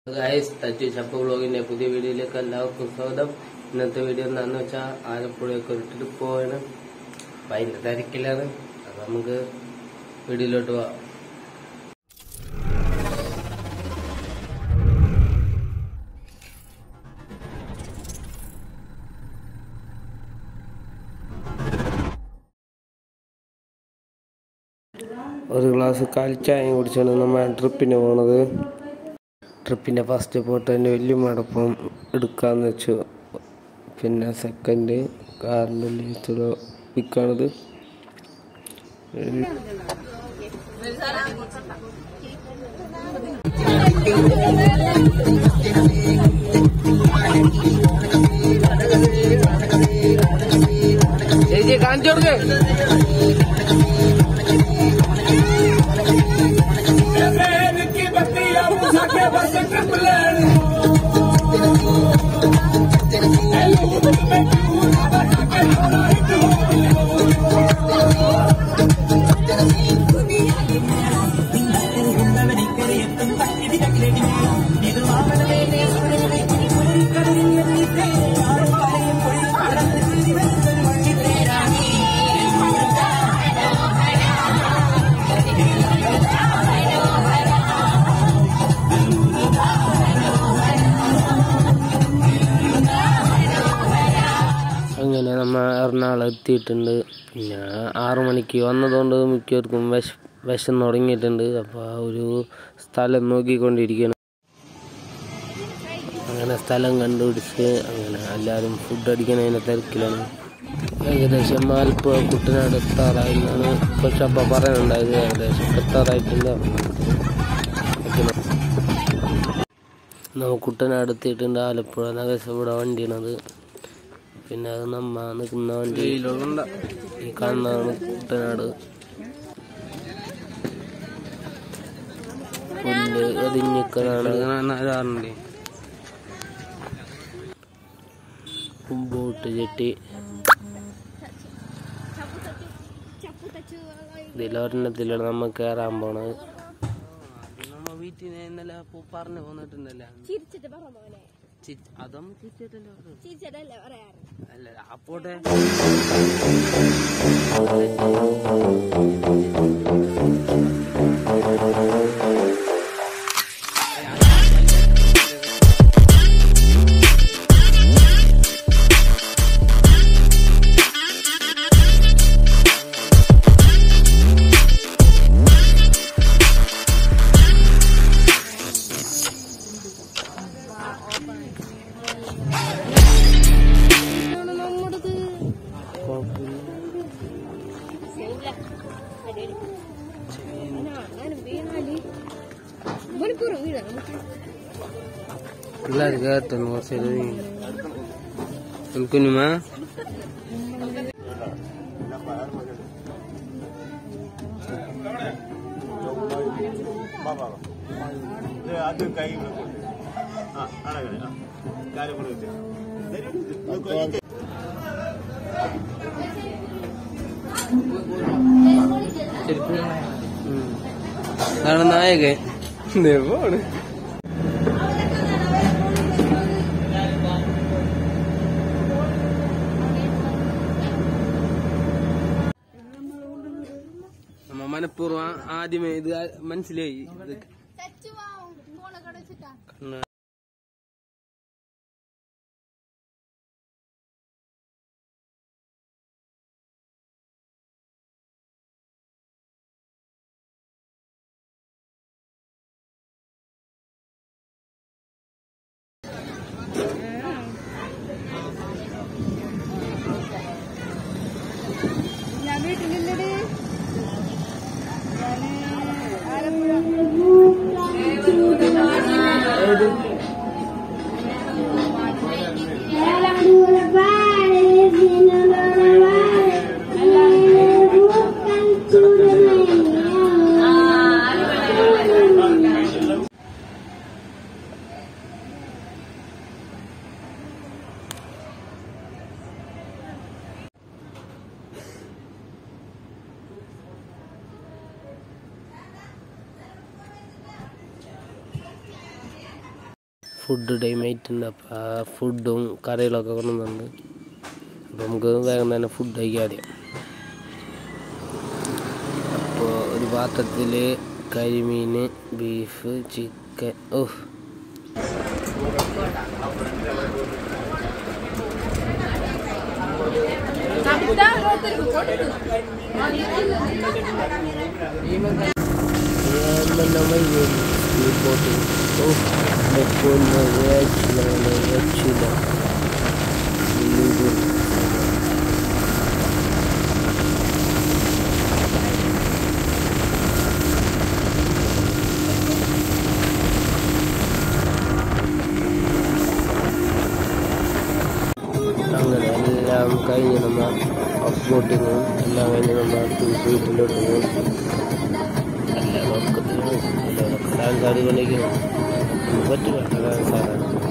guys തച്ചു ചപ്പ വ്ളോഗിന്റെ പുതിയ വീഡിയോയിലേക്ക് എല്ലാവർക്കും സ്വാഗതം ഇന്നത്തെ വീഡിയോ എന്താന്ന് വെച്ചാൽ ആലപ്പുഴയൊക്കെ ഒരു ട്രിപ്പ് പോവാണ് അപ്പൊ അതിന്റെ തിരക്കിലാണ് അപ്പൊ നമുക്ക് വീഡിയോയിലോട്ട് പോവാം ഒരു ഗ്ലാസ് കാലിച്ചായം കുടിച്ചാണ് നമ്മൾ ട്രിപ്പിന് പോണത് ട്രിപ്പിൻ്റെ ഫസ്റ്റ് ഫോട്ടോ എൻ്റെ വലിയമ്മയോടൊപ്പം എടുക്കാമെന്ന് വെച്ചു പിന്നെ സെക്കൻഡ് കാറിൻ്റെ ലീസ്റ്റ് പിക്കാണിത് ചേച്ചി കാണിച്ചു കൊടുക്കേ അങ്ങനെ നമ്മൾ എറണാകുളം എത്തിയിട്ടുണ്ട് പിന്നെ ആറു മണിക്ക് വന്നതുകൊണ്ട് മിക്കവർക്കും വിശ വിഷം തുടങ്ങിയിട്ടുണ്ട് അപ്പോൾ ആ ഒരു സ്ഥലം നോക്കിക്കൊണ്ടിരിക്കുകയാണ് അങ്ങനെ സ്ഥലം കണ്ടുപിടിച്ച് അങ്ങനെ എല്ലാവരും ഫുഡ് അടിക്കുന്നതിൻ്റെ തിരക്കിലാണ് ഏകദേശം ആലപ്പുഴ കുട്ടനാട് എത്താറായി എന്നാണ് പക്ഷെ അപ്പം പറയാനുണ്ടായത് ഏകദേശം എത്താറായിട്ടുണ്ട് അപ്പം നമുക്ക് നമ്മൾ കുട്ടനാട് എത്തിയിട്ടുണ്ട് ആലപ്പുഴ നഗരസഭ വണ്ടിയാണത് പിന്നെ അത് നമ്മ നിൽക്കുന്ന വണ്ടി ഈ കാണുന്നതാണ് കുട്ടനാട് പുല്ല് അതിഞ്ഞിക്കനാണ് ബോട്ട് ചെട്ടി ഇതിലൊരെണ്ണത്തിലാണ് നമ്മൾ കയറാൻ പോണത് നമ്മ വീട്ടിൽ ഇന്നലെ പറഞ്ഞു പോന്നിട്ടുണ്ടല്ലോ ചിരിച്ചിട്ട് പറ മോനെ അതും ചിരിച്ചിട്ടല്ലോ ചിരിച്ചിട്ടല്ലേ പറയാറ് അല്ല അപ്പോട്ടെ നമ്മുടേത് കുഴപ്പമില്ല അങ്ങനെ വീണാല് മണിക്കൂർ വീഴാം നമുക്ക് പിള്ളേർ കയറ്റുന്നു കുറച്ച് കുഞ്ഞുമാ അത് കൈ ഇവിടെ കൊടുത്തു ആ അടങ്ങനെ ആ കാര്യം കൊടുത്തു അതാണ് നായകൻ പോണ് നമ്മ മനഃപൂർവ്വം ആദ്യമേ ഇത് മനസ്സിലായി ഇത് കണ്ണാ ഞാൻ വീട്ടിലുള്ളത് ആലപ്പുഴ ഫുഡ് ടൈം ആയിട്ടുണ്ട് അപ്പോൾ ആ ഫുഡും കറികളൊക്കെ കൊണ്ടുവന്നുണ്ട് അപ്പോൾ നമുക്ക് വേഗം തന്നെ ഫുഡ് കഴിക്കാം ആദ്യം അപ്പോൾ ഒരു പാത്രത്തിൽ കരിമീൻ ബീഫ് ചിക്കൻ ഓ സ്പീഡ് ബോട്ടിങ് ഓ പൊന്ന് രക്ഷയില്ല രക്ഷയില്ല അങ്ങനെ എല്ലാം കഴിഞ്ഞ് നമ്മൾ ഓഫ് ബോട്ടിങ്ങും എല്ലാം കഴിഞ്ഞ് നമ്മൾ വീട്ടിലോട്ട് പോകും എല്ലാം നോക്കത്തില്ല ഡാൻസ് ആടിക്കൊണ്ടിരിക്കുന്നു പറ്റില്ല ഡാൻസ് ആടാൻ